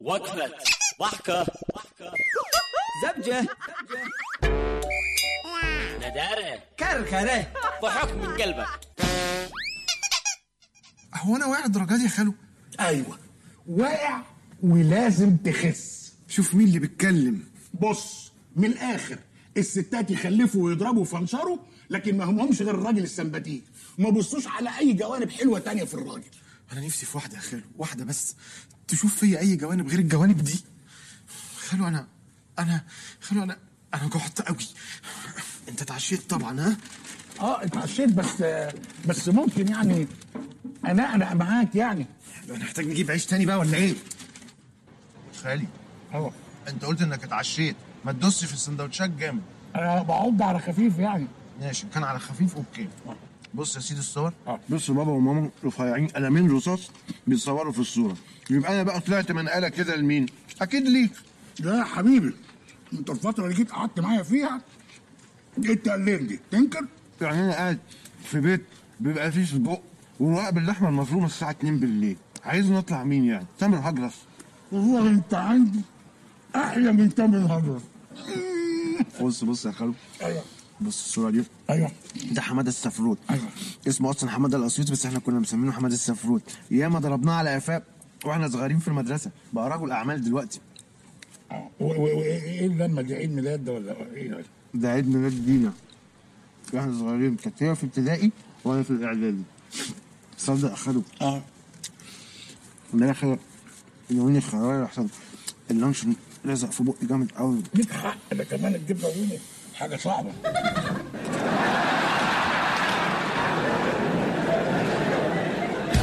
وقفة ضحكة زبجة ندارة كركرة ضحك من قلبك هو انا واقع الدرجات دي يا خالو ايوه واقع ولازم تخس شوف مين اللي بيتكلم بص من الاخر الستات يخلفوا ويضربوا ويفنشروا لكن ما همهمش غير الراجل السمباتيك ما بصوش على اي جوانب حلوه تانية في الراجل انا نفسي في واحده يا خالو واحده بس تشوف فيا اي جوانب غير الجوانب دي خالو انا انا خالو انا انا جعت قوي انت اتعشيت طبعا ها اه اتعشيت بس بس ممكن يعني انا انا معاك يعني هنحتاج نجيب عيش تاني بقى ولا ايه خالي اه انت قلت انك اتعشيت ما تدوسش في السندوتشات جامد انا بعض على خفيف يعني ماشي كان على خفيف اوكي بص يا سيدي الصور آه. بص بابا وماما رفيعين قلمين رصاص بيتصوروا في الصوره يبقى انا بقى طلعت منقله كده لمين اكيد ليك لا يا حبيبي انت الفتره اللي جيت قعدت معايا فيها جيت تقلدني تنكر يعني انا قاعد في بيت بيبقى فيه سجق ورقاق باللحمه المفرومه الساعه 2 بالليل عايز نطلع مين يعني تامر هجرس والله انت عندي احلى من تامر هجرس بص بص يا خالو ايوه بص الصوره دي ايوه ده حماده السفروت أيوة. اسمه اصلا حماده الاسيوطي بس احنا كنا مسمينه حماده السفروت ياما ضربناه على قفاه واحنا صغيرين في المدرسه بقى رجل اعمال دلوقتي آه. و- و- وايه اللمه دي عيد ميلاد ده ولا ايه ده؟ ده عيد ميلاد دينا واحنا صغيرين كانت هي في ابتدائي وانا في الاعدادي صدق اخدوا اه امبارح خد يومين الخيار احسن اللانش لزق في بقي جامد قوي ليك حق ده كمان الجبنه الرومي حاجه صعبه